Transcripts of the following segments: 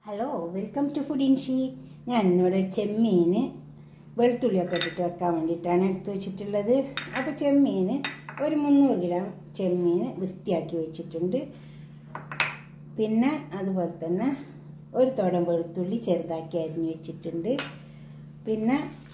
hello welcome to food ഇൻഷി ഞാൻ ഇന്നിവിടെ ചെമ്മീൻ വെളുത്തുള്ളിയൊക്കെ ഇട്ടിട്ട് വെക്കാൻ വേണ്ടിയിട്ടാണ് എടുത്ത് വെച്ചിട്ടുള്ളത് അപ്പോൾ ചെമ്മീൻ ഒരു മുന്നൂറ് ഗ്രാം ചെമ്മീൻ വൃത്തിയാക്കി വെച്ചിട്ടുണ്ട് പിന്നെ അതുപോലെ തന്നെ ഒരു തോടം വെളുത്തുള്ളി ചെറുതാക്കി അരിഞ്ഞ് വെച്ചിട്ടുണ്ട് പിന്നെ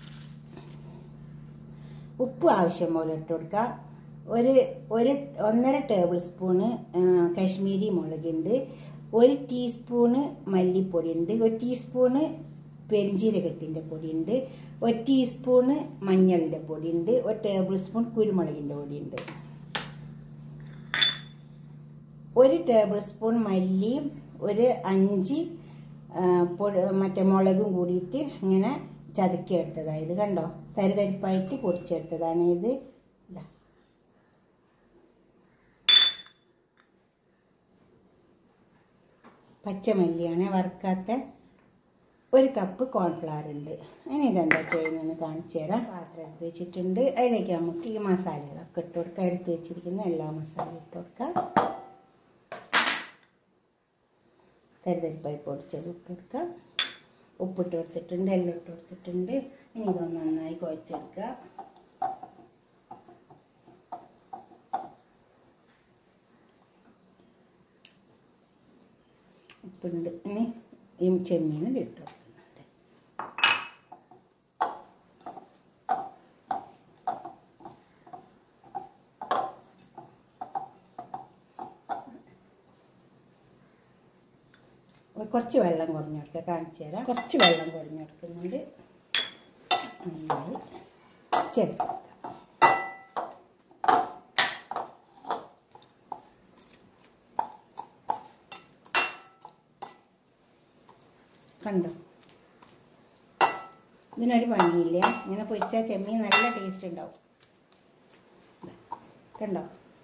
ഉപ്പ് ആവശ്യം പോലെ ഇട്ട് കൊടുക്കുക ഒരു ഒരു ഒന്നര ടേബിൾ സ്പൂണ് ആ, കാശ്മീരി മുളകുണ്ട് ഒരു ടീസ്പൂണ് മല്ലിപ്പൊടി ഉണ്ട് ഒരു ടീസ്പൂണ് പെരിഞ്ജീരകത്തിൻ്റെ പൊടിയുണ്ട് ഒരു ടീസ്പൂണ് മഞ്ഞളിൻ്റെ പൊടിയുണ്ട് ഒരു ടേബിൾ സ്പൂൺ കുരുമുളകിൻ്റെ പൊടിയുണ്ട് ഒരു ടേബിൾ സ്പൂൺ മല്ലിയും ഒരു അഞ്ച് ആ, പൊടി മറ്റേ മുളകും കൂടിയിട്ട് ഇങ്ങനെ ചതക്കിയെടുത്തതാണ് ഇത് കണ്ടോ തരിതരിപ്പായിട്ട് പൊടിച്ചെടുത്തതാണ് ഇത് ഇതാ പച്ചമല്ലിയാണ് വറുക്കാത്ത ഒരു കപ്പ് കോൺഫ്ലവർ ഉണ്ട് ഇനി ഇതെന്താ ചെയ്യുന്നതെന്ന് കാണിച്ചു തരാം പാത്രം എടുത്ത് വെച്ചിട്ടുണ്ട് അതിലേക്ക് നമുക്ക് ഈ മസാലകളൊക്കെ ഇട്ട് കൊടുക്കാം എടുത്ത് വെച്ചിരിക്കുന്ന എല്ലാ മസാലയും ഇട്ട് കൊടുക്കാം തരിതരിപ്പായി പൊടിച്ചത് ഇട്ട് കൊടുക്കാം ഉപ്പിട്ട് കൊടുത്തിട്ടുണ്ട് എല്ലാം ഇട്ട് കൊടുത്തിട്ടുണ്ട് ഇനി ഇതൊന്ന് നന്നായി കുഴച്ചെടുക്കുക ഉപ്പുണ്ട് ഇനി ഈ ചെമ്മീൻ ഇതിട്ട് കൊടുക്കുന്നുണ്ട് കുറച്ച് വെള്ളം കുറഞ്ഞു കൊടുക്കുക കാണിച്ചു തരാം കുറച്ച് വെള്ളം കുറഞ്ഞു കൊടുക്കുന്നുണ്ട് നന്നായി ചേർത്ത് കൊടുക്കാം കണ്ടോ ഇതിനൊരു പണിയില്ല ഇങ്ങനെ പൊരിച്ചാൽ ചെമ്മീൻ നല്ല ടേസ്റ്റ് ഉണ്ടാവും ദാ, കണ്ടോ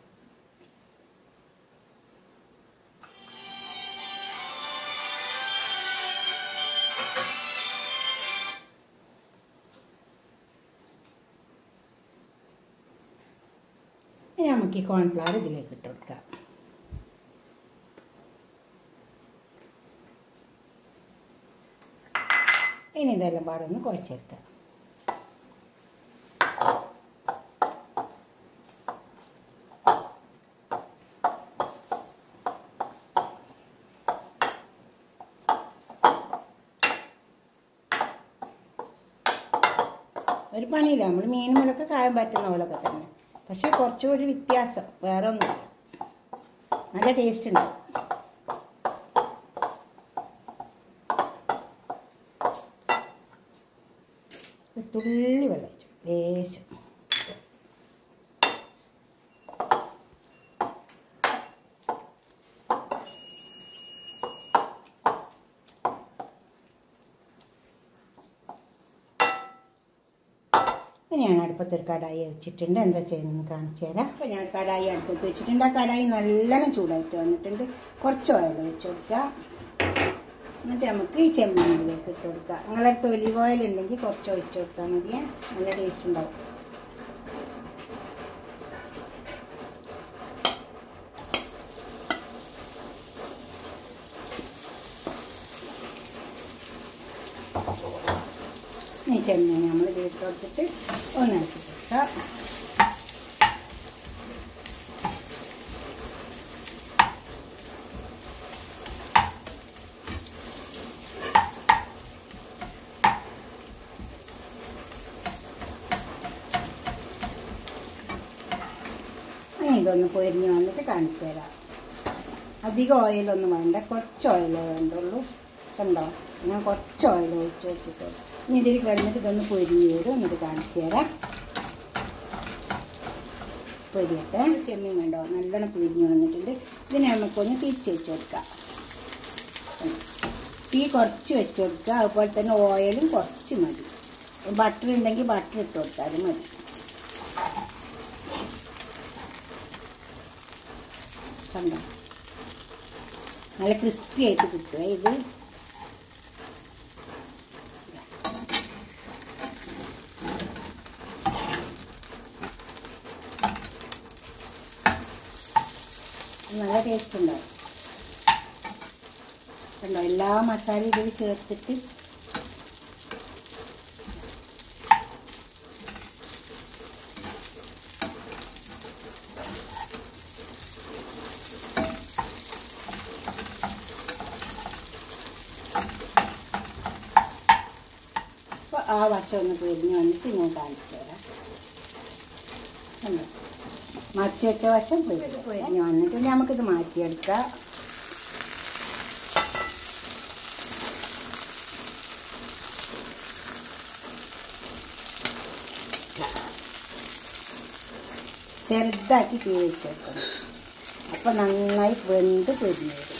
ഇനി നമുക്ക് ഈ കോൺഫ്ലവർ ഇതിലേക്ക് ഇട്ട് കൊടുക്കാം ഇനി ഇതെല്ലാം പാടൊന്ന് കുഴച്ചെടുക്കാം ഒരു പണിയില്ല നമ്മൾ മീൻ മുളൊക്കെ കായം പറ്റുന്ന പോലൊക്കെ തന്നെ പക്ഷെ കുറച്ചുകൂടി വ്യത്യാസം വേറെ ഒന്നും നല്ല ടേസ്റ്റ് ഉണ്ടാവും ഒരു തുള്ളി വെള്ളം ഒഴിച്ചു ലേശം ഇനി ഞാൻ അടുപ്പത്തൊരു കടായി വെച്ചിട്ടുണ്ട് എന്താ ചെയ്യുന്നതെന്ന് കാണിച്ചു തരാം അപ്പോൾ ഞാൻ കടായി അടുപ്പത്ത് വെച്ചിട്ടുണ്ട് ആ കടായി നല്ലോണം ചൂടായിട്ട് വന്നിട്ടുണ്ട് കുറച്ച് ഓയിൽ വെച്ച് കൊടുക്കുക എന്നിട്ട് നമുക്ക് ഈ ചെമ്മീനിലേക്ക് ഇട്ട് കൊടുക്കുക നിങ്ങളുടെ അടുത്ത് ഒലിവ് ഓയിൽ ഉണ്ടെങ്കിൽ കുറച്ച് ഒഴിച്ച് കൊടുത്താൽ മതിയേ നല്ല ടേസ്റ്റ് ഉണ്ടാവും ഈ ചെമ്മീൻ നമ്മൾ ഇതിട്ട് കൊടുത്തിട്ട് ഒന്ന് ഇളക്കി കൊടുക്കാം ഇനി ഇതൊന്ന് പൊരിഞ്ഞ് വന്നിട്ട് കാണിച്ചു തരാം അധികം ഓയിലൊന്നും വേണ്ട കുറച്ച് ഓയിലേ വേണ്ടുള്ളൂ കണ്ടോ ഞാൻ കുറച്ച് ഓയിൽ ഒഴിച്ച് വെച്ചിട്ട് ഇനി ഇതിൽ കിടന്നിട്ട് ഇതൊന്ന് പൊരിഞ്ഞ് വരും എന്നിട്ട് കാണിച്ചു തരാം പൊരിയട്ടെ ചെമ്മീൻ കണ്ടോ നല്ലോണം പൊരിഞ്ഞ് വന്നിട്ടുണ്ട് ഇതിനെ നമുക്കൊന്ന് തിരിച്ച് വെച്ച് കൊടുക്കാം തീ കുറച്ച് വെച്ച് കൊടുക്കുക അതുപോലെ തന്നെ ഓയിലും കുറച്ച് മതി ബട്ടർ ഉണ്ടെങ്കിൽ ബട്ടർ ഇട്ട് കൊടുത്താലും മതി കണ്ടോ നല്ല ക്രിസ്പി ആയിട്ട് കിട്ടുക ഇത് നല്ല ടേസ്റ്റ് ഉണ്ടാവും കണ്ടോ എല്ലാ മസാലയും ഇതിൽ ചേർത്തിട്ട് അപ്പോൾ ആ വശം ഒന്ന് പൊരിഞ്ഞ് വന്നിട്ട് ഞാൻ കാണിച്ചു തരാം കണ്ടോ മറിച്ച് വെച്ച വശം പൊരിഞ്ഞ് പൊരിഞ്ഞ് വന്നിട്ട് നമുക്കിത് മാറ്റിയെടുക്കാം ചെറുതാക്കി തീ വെച്ചെടുക്കണം അപ്പോൾ നന്നായി വെന്ത് പൊരിഞ്ഞ് വരും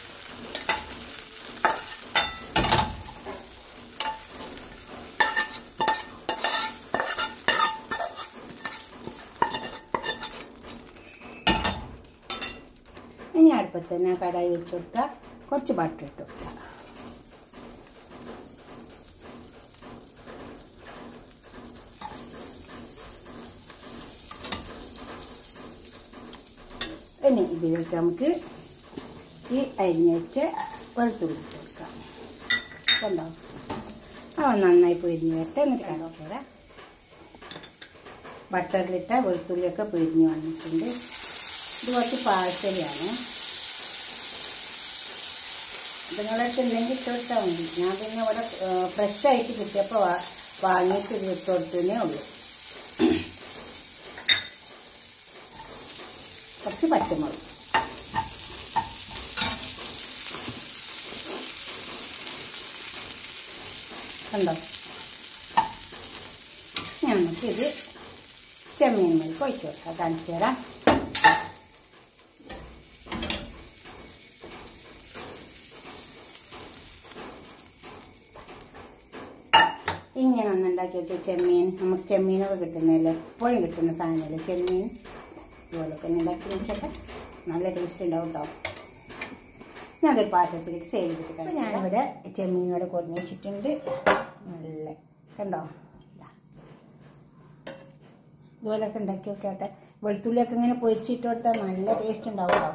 ഇനി അടുപ്പത്ത് തന്നെ കടായി വെച്ച് കൊടുക്കുക കുറച്ച് ബട്ടർ ഇട്ട് കൊടുക്കുക ഇനി ഇതിലേക്ക് നമുക്ക് ഈ അരിഞ്ഞ് വെച്ച് വെളുത്തുള്ളി ഇട്ട് കൊടുക്കാം കണ്ടോ അവ നന്നായി പൊരിഞ്ഞ് വരട്ടെ എന്നിട്ട് കണ്ടോ പോരാ ബട്ടറിലിട്ട വെളുത്തുള്ളിയൊക്കെ പൊരിഞ്ഞ് വന്നിട്ടുണ്ട് ഇത് കുറച്ച് പാഴ്സലാണ് നിങ്ങളടുത്ത് എന്തെങ്കിലും ഇട്ട് കൊടുത്താൽ മതി ഞാൻ പിന്നെ ഇവിടെ ഫ്രഷ് ആയിട്ട് കിട്ടിയപ്പോൾ വാ വാങ്ങിയിട്ട് ഇത് ഇട്ട് കൊടുത്തതേ ഉള്ളൂ കുറച്ച് പച്ചമുളക് കണ്ടോ നമുക്കിത് ചെമ്മീൻ മേൽക്ക് ഒഴിച്ചു കൊടുക്കാം കാണിച്ചു തരാം ഇങ്ങനെ ഒന്ന് ഉണ്ടാക്കി വെക്കുക ചെമ്മീൻ നമുക്ക് ചെമ്മീനൊക്കെ കിട്ടുന്നതല്ലേ എപ്പോഴും കിട്ടുന്ന സാധനമല്ലേ ചെമ്മീൻ ഇതുപോലൊക്കെ ഒന്ന് ഉണ്ടാക്കി നോക്കട്ടെ നല്ല ടേസ്റ്റ് ഉണ്ടാവും കേട്ടോ ഞാനതൊരു പാത്രത്തിലേക്ക് സേവ് ചെയ്തിട്ട് അപ്പോൾ ഞാനിവിടെ ചെമ്മീനോടെ കുറഞ്ഞ് വെച്ചിട്ടുണ്ട് നല്ല കണ്ടോ ഇതാ ഇതുപോലൊക്കെ ഉണ്ടാക്കി നോക്കട്ടെ വെളുത്തുള്ളിയൊക്കെ ഇങ്ങനെ പൊരിച്ചിട്ട് കൊടുത്താൽ നല്ല ടേസ്റ്റ് ഉണ്ടാവും കേട്ടോ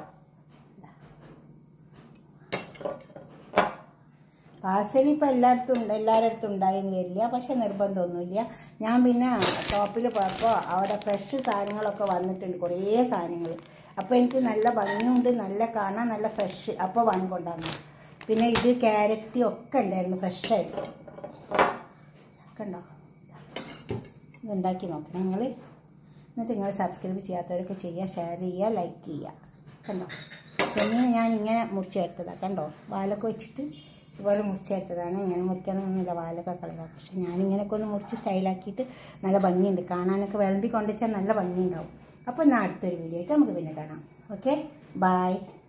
പാർസൽ ഇപ്പോൾ എല്ലായിടത്തും ഉണ്ട് എല്ലാവരുടെ അടുത്തും ഉണ്ടായെന്ന് വരില്ല പക്ഷെ നിർബന്ധമൊന്നുമില്ല ഞാൻ പിന്നെ ഷോപ്പിൽ പോയപ്പോൾ അവിടെ ഫ്രഷ് സാധനങ്ങളൊക്കെ വന്നിട്ടുണ്ട് കുറേ സാധനങ്ങൾ അപ്പോൾ എനിക്ക് നല്ല ഭംഗിയുണ്ട് നല്ല കാണാൻ നല്ല ഫ്രഷ് അപ്പോൾ വാങ്ങിക്കൊണ്ടായിരുന്നു പിന്നെ ഇത് ക്യാരറ്റ് ഒക്കെ ഉണ്ടായിരുന്നു ഫ്രഷായിട്ട് കണ്ടോ ഇത് ഉണ്ടാക്കി നോക്കണം നിങ്ങൾ എന്നിട്ട് നിങ്ങൾ സബ്സ്ക്രൈബ് ചെയ്യാത്തവരൊക്കെ ചെയ്യുക ഷെയർ ചെയ്യുക ലൈക്ക് ചെയ്യുക കണ്ടോ ചെമ്മീൻ ഞാൻ ഇങ്ങനെ മുറിച്ചെടുത്തതാണ് കണ്ടോ വാലൊക്കെ വെച്ചിട്ട് ഇതുപോലെ മുറിച്ചെടുത്തതാണ് ഇങ്ങനെ മുറിക്കണമെന്നില്ല വാലൊക്കെ കളയുക പക്ഷെ ഞാനിങ്ങനെയൊക്കെ ഒന്ന് മുറിച്ച് സ്റ്റൈലാക്കിയിട്ട് നല്ല ഭംഗിയുണ്ട് കാണാനൊക്കെ വിളമ്പി കൊണ്ടുവച്ചാൽ നല്ല ഭംഗിയുണ്ടാവും അപ്പോൾ എന്നാൽ അടുത്തൊരു വീഡിയോ ആയിട്ട് നമുക്ക് പിന്നെ കാണാം ഓക്കെ ബായ്